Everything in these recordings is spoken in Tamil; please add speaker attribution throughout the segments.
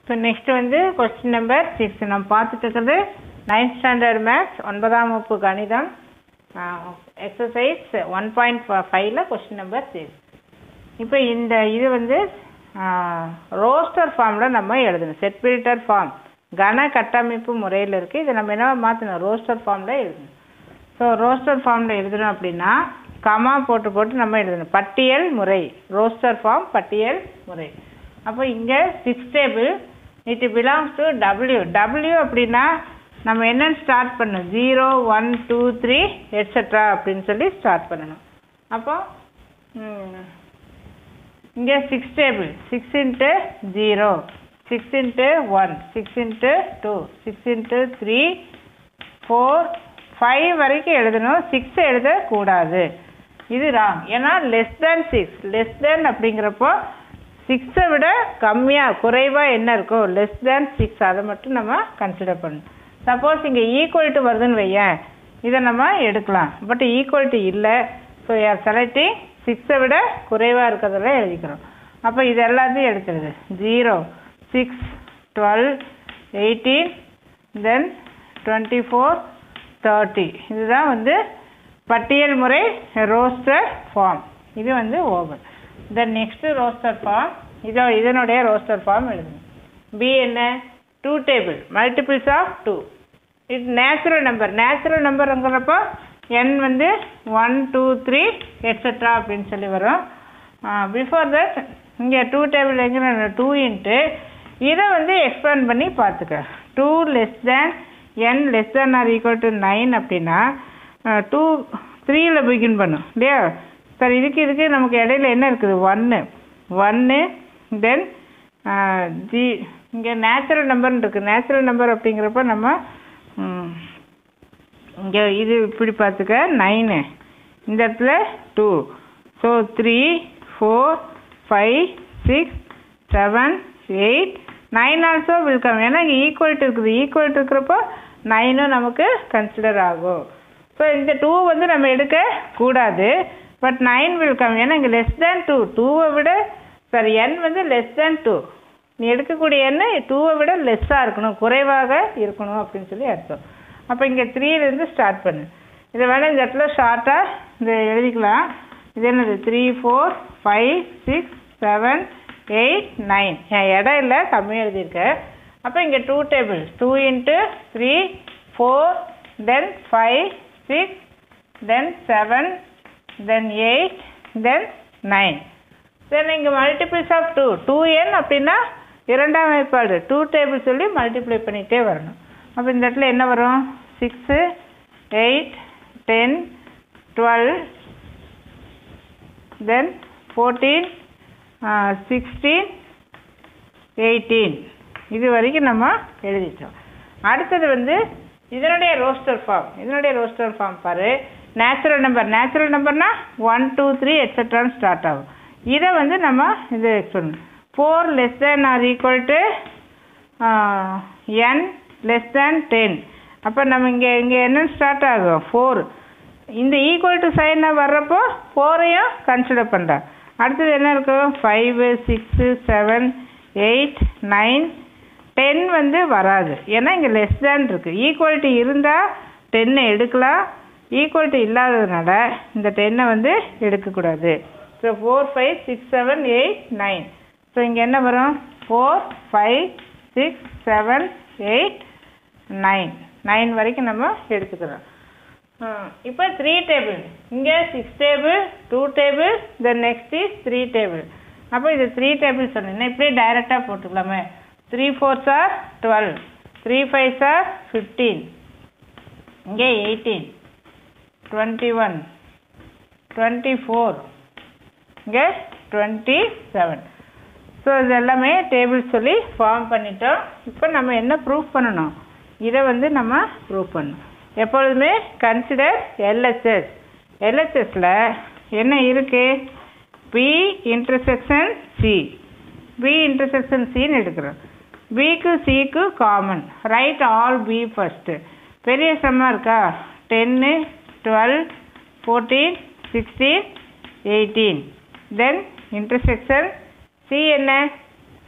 Speaker 1: இப்போ நெக்ஸ்ட் வந்து கொஸ்டின் நம்பர் சிக்ஸ் நம்ம பார்த்துட்டு இருக்கிறது நைன்த் ஸ்டாண்டர்ட் மேத்ஸ் ஒன்பதாம் வகுப்பு கணிதம் எக்ஸசைஸ் ஒன் பாயிண்ட் ஃபைவ்ல கொஸ்டின் நம்பர் சிக்ஸ் இப்போ இந்த இது வந்து ரோஸ்டர் ஃபார்மில் நம்ம எழுதணும் செட் பில்டர் ஃபார்ம் கன கட்டமைப்பு முறையில் இருக்குது இதை நம்ம என்ன மாற்றணும் ரோஸ்டர் ஃபார்மில் எழுதணும் ஸோ ரோஸ்டர் ஃபார்மில் எழுதணும் அப்படின்னா கமா போட்டு போட்டு நம்ம எழுதணும் பட்டியல் முறை ரோஸ்டர் ஃபார்ம் பட்டியல் முறை அப்போ இங்கே six table it belongs to W W அப்படின்னா நம்ம என்னன்னு ஸ்டார்ட் பண்ணணும் zero one two three etcetera அப்படின்னு சொல்லி ஸ்டார்ட் பண்ணணும் அப்போ இங்கே six table six into zero six into one six into two six into three four five வரைக்கும் எழுதணும் சிக்ஸ் எழுதக்கூடாது இது ராங் ஏன்னா less than six less than அப்படிங்கிறப்போ சிக்ஸை விட கம்மியாக குறைவாக என்ன இருக்கோ லெஸ் தேன் சிக்ஸ் அதை மட்டும் நம்ம கன்சிடர் பண்ணணும் சப்போஸ் இங்கே ஈக்குவல்ட்டு வருதுன்னு வையேன் இதை நம்ம எடுக்கலாம் பட் ஈக்குவல்ட்டு இல்லை ஸோ யார் செலக்டிங் சிக்ஸை விட குறைவாக இருக்கிறதெல்லாம் எழுதிக்கிறோம் அப்போ இது எல்லாத்தையும் எடுத்துருது zero six twelve eighteen then twenty four thirty இதுதான் வந்து பட்டியல் முறை ரோஸ்டர் ஃபார்ம் இது வந்து over then next roster form இதோ இதனுடைய ரோஸ்டர் ஃபார்ம் எழுதணும் பி என்ன two table multiples of two இது நேச்சுரல் நம்பர் நேச்சுரல் நம்பருங்கிறப்போ என் வந்து ஒன் டூ த்ரீ எட்ஸட்ரா அப்படின்னு சொல்லி வரும் பிஃபோர் தட் இங்கே டூ டேபிள் எங்கே டூ இன்ட்டு இதை வந்து எக்ஸ்பேண்ட் பண்ணி பார்த்துக்க two less than n less than or equal to nine அப்படின்னா டூ த்ரீயில் பிகின் பண்ணும் இல்லையா சார் இதுக்கு இதுக்கு நமக்கு இடையில என்ன இருக்குது ஒன்று ஒன்று தென் ஜி இங்கே நேச்சுரல் நம்பர்னு இருக்குது நேச்சுரல் நம்பர் அப்படிங்கிறப்ப நம்ம இங்கே இது இப்படி பார்த்துக்க நைனு இந்த இடத்துல two so three four five six seven eight nine also will come ஏன்னா இங்கே ஈக்குவல்ட்டு இருக்குது ஈக்குவல்ட்டு இருக்கிறப்போ நைனும் நமக்கு கன்சிடர் ஆகும் ஸோ இந்த டூ வந்து நம்ம எடுக்க கூடாது பட் நைன் வில் கம் ஏன்னா இங்கே லெஸ் தேன் டூ டூவை விட சாரி என் வந்து லெஸ் தேன் டூ நீ எடுக்கக்கூடிய எண்ணெய் டூவை விட லெஸ்ஸாக இருக்கணும் குறைவாக இருக்கணும் அப்படின்னு சொல்லி அர்த்தம் அப்போ இங்கே த்ரீலேருந்து ஸ்டார்ட் பண்ணு இதை வேணால் இந்த இடத்துல ஷார்ட்டாக இந்த எழுதிக்கலாம் இது என்னது three four five six seven eight nine என் இடம் இல்லை கம்மியாக எழுதியிருக்கேன் அப்போ இங்கே two table two into three four then five six then seven then eight then nine then இங்கே multiples of two two n அப்படின்னா இரண்டாம் வாய்ப்பாடு டூ டேபிள் சொல்லி மல்டிப்ளை பண்ணிகிட்டே வரணும் அப்போ இந்த இடத்துல என்ன வரும் six eight ten twelve then fourteen sixteen eighteen இது வரைக்கும் நம்ம எழுதிட்டோம் அடுத்தது வந்து இதனுடைய ரோஸ்டர் ஃபார்ம் இதனுடைய ரோஸ்டர் ஃபார்ம் பாரு நேச்சுரல் நம்பர் நேச்சுரல் நம்பர்னா ஒன் டூ த்ரீ எட்ஸட்ரான்னு ஸ்டார்ட் ஆகும் இதை வந்து நம்ம இது சொல்லணும் four less than or equal to n less than ten அப்போ நம்ம இங்கே இங்கே என்ன ஸ்டார்ட் ஆகும் ஃபோர் இந்த ஈக்குவல் டு சைன் வர்றப்போ ஃபோரையும் கன்சிடர் பண்ணுறேன் அடுத்தது என்ன இருக்கும் five six seven eight nine ten வந்து வராது ஏன்னா இங்கே லெஸ் தேன் இருக்குது ஈக்குவல்ட்டி இருந்தால் டென்னை எடுக்கலாம் ஈக்குவல்ட்டி இல்லாததுனால இந்த டென்னை வந்து எடுக்கக்கூடாது so four five six seven eight nine so இங்கே என்ன வரும் four five six seven eight nine nine வரைக்கும் நம்ம எடுத்துக்கிறோம் இப்போ த்ரீ டேபிள் இங்கே six table two table then next is three table அப்போ இது த்ரீ டேபிள் சொன்னீங்கன்னா இப்படியே டைரெக்டாக போட்டுக்கலாமே three four sir twelve three five sir fifteen இங்கே eighteen twenty one twenty four இங்கே டுவெண்ட்டி செவன் ஸோ இது எல்லாமே டேபிள் சொல்லி ஃபார்ம் பண்ணிட்டோம் இப்போ நம்ம என்ன ப்ரூஃப் பண்ணணும் இதை வந்து நம்ம ப்ரூஃப் பண்ணணும் எப்பொழுதுமே கன்சிடர் எல்ஹெச்எஸ் எல்ஹெச்எஸில் என்ன இருக்குது B intersection C B intersection சின்னு எடுக்கிறோம் பிக்கு சிக்கு common right all B first பெரிய சம்மாக இருக்கா ten twelve fourteen sixteen eighteen then intersection C என்ன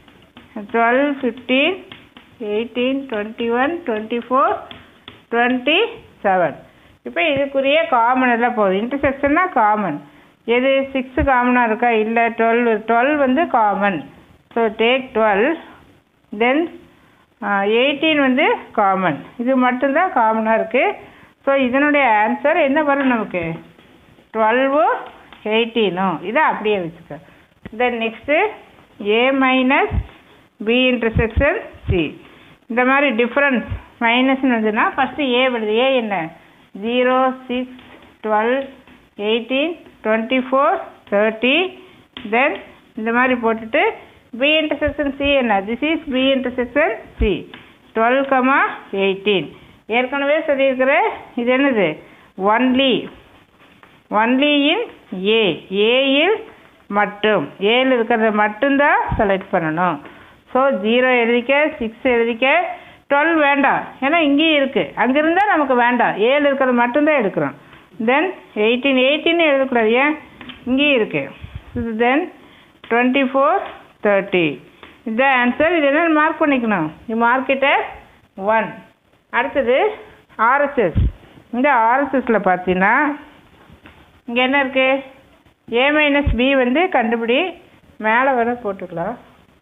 Speaker 1: twelve fifteen eighteen twenty one twenty four twenty seven இப்போ இதுக்குரிய காமன் எல்லாம் போகுது இன்டர்செக்ஷன்னா காமன் எது சிக்ஸு காமனாக இருக்கா இல்லை டுவெல் டுவெல் வந்து common so take twelve then eighteen வந்து காமன் இது மட்டும்தான் காமனாக இருக்குது ஸோ இதனுடைய ஆன்சர் என்ன வரும் நமக்கு டுவெல்வும் எயிட்டீனும் இதை அப்படியே வச்சுக்க then next A minus B intersection C இந்த மாதிரி டிஃப்ரென்ஸ் மைனஸ்னு வந்துன்னா ஃபஸ்ட்டு ஏ வருது ஏ என்ன zero six twelve eighteen twenty four thirty then இந்த மாதிரி போட்டுட்டு பி இன்டர்செக்ஷன் சி என்ன this is B intersection C twelve comma eighteen ஏற்கனவே சொல்லியிருக்கிறேன் இது என்னது ஒன்லி ஒன்லி இன் ஏ ஏயில் மட்டும் ஏயில் இருக்கிறத மட்டும்தான் செலக்ட் பண்ணணும் ஸோ ஜீரோ எழுதிக்க சிக்ஸ் எழுதிக்க டுவெல் வேண்டாம் ஏன்னா இங்கேயும் இருக்குது அங்கே இருந்தால் நமக்கு வேண்டாம் ஏழு இருக்கிறது மட்டும்தான் எடுக்கிறோம் தென் எயிட்டீன் எயிட்டீன் எழுதக்கூடாது ஏன் இங்கேயும் இருக்குது தென் டுவெண்ட்டி ஃபோர் தேர்ட்டி இதுதான் ஆன்சர் இது என்ன மார்க் பண்ணிக்கணும் யூ மார்க்கிட்ட ஒன் அடுத்தது ஆர்எஸ்எஸ் இந்த ஆர்எஸ்எஸில் பார்த்தீங்கன்னா இங்கே என்ன இருக்குது ஏ மைனஸ் பி வந்து கண்டுபிடி மேலே வர போட்டுக்கலாம்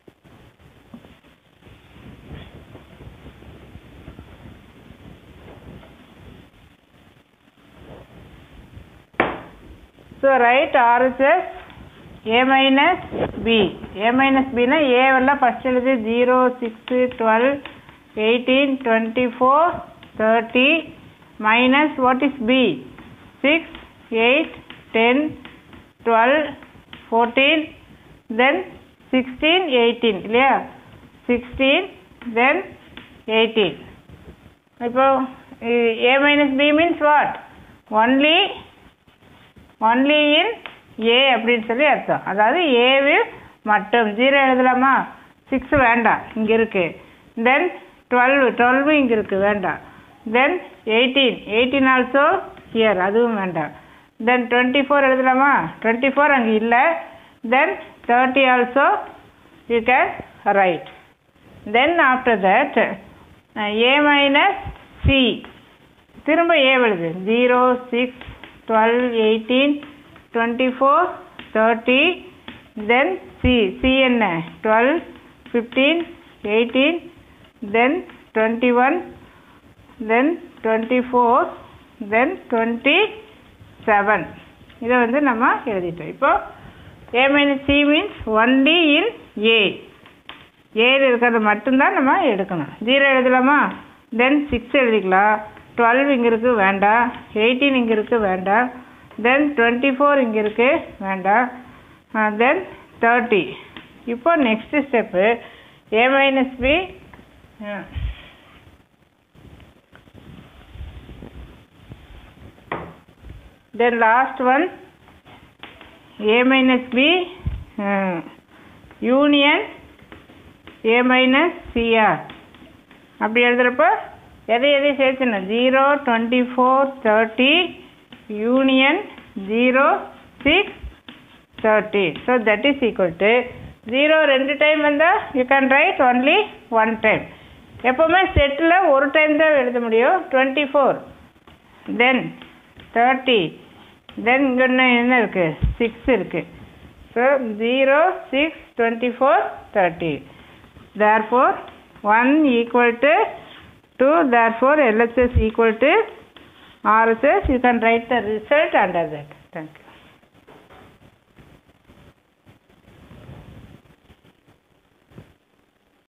Speaker 1: so right RHS A minus B A minus பினா ஏவெல்லாம் ஃபஸ்ட் எழுது zero six twelve eighteen twenty four thirty minus what is B six eight ten twelve fourteen then sixteen eighteen இல்லையா சிக்ஸ்டீன் தென் எயிட்டீன் இப்போ A minus B means what only only in A அப்படின்னு சொல்லி அர்த்தம் அதாவது ஏவில் மட்டும் ஜீரோ எழுதலாமா சிக்ஸ் வேண்டாம் இங்கே இருக்குது தென் டுவெல் டுவெல்வு இங்கே இருக்குது வேண்டாம் then eighteen eighteen also here அதுவும் வேண்டாம் தென் டுவெண்ட்டி ஃபோர் எழுதலாமா டுவெண்ட்டி ஃபோர் அங்கே இல்லை then thirty also you can write then after that A minus C திரும்ப ஏ எழுது zero six twelve eighteen twenty four thirty then C C என்ன twelve fifteen eighteen then twenty one then twenty four then twenty seven இதை வந்து நம்ம எழுதிட்டோம் இப்போ A minus C means only in A ஏழு இருக்கிறது மட்டும்தான் நம்ம எடுக்கணும் ஜீரோ எழுதலாமா தென் சிக்ஸ் எழுதிக்கலாம் டுவெல் இங்கே இருக்குது வேண்டாம் எயிட்டீன் இங்கே இருக்குது வேண்டாம் தென் டுவெண்ட்டி ஃபோர் இங்கே இருக்குது வேண்டாம் தென் தேர்ட்டி இப்போ next step A minus B then last one A minus B union A minus C அப்படி எழுதுகிறப்போ எதை எதை சேர்த்துணும் zero twenty four thirty union zero six thirty so that is equal to zero ரெண்டு டைம் வந்தால் you can write only one time எப்போவுமே செட்டில் ஒரு டைம் தான் எழுத முடியும் twenty four then thirty then இங்கே என்ன இருக்குது சிக்ஸ் இருக்குது so zero six twenty four thirty therefore 1 equal to 2 therefore LHS equal to RHS you can write the result under that thank you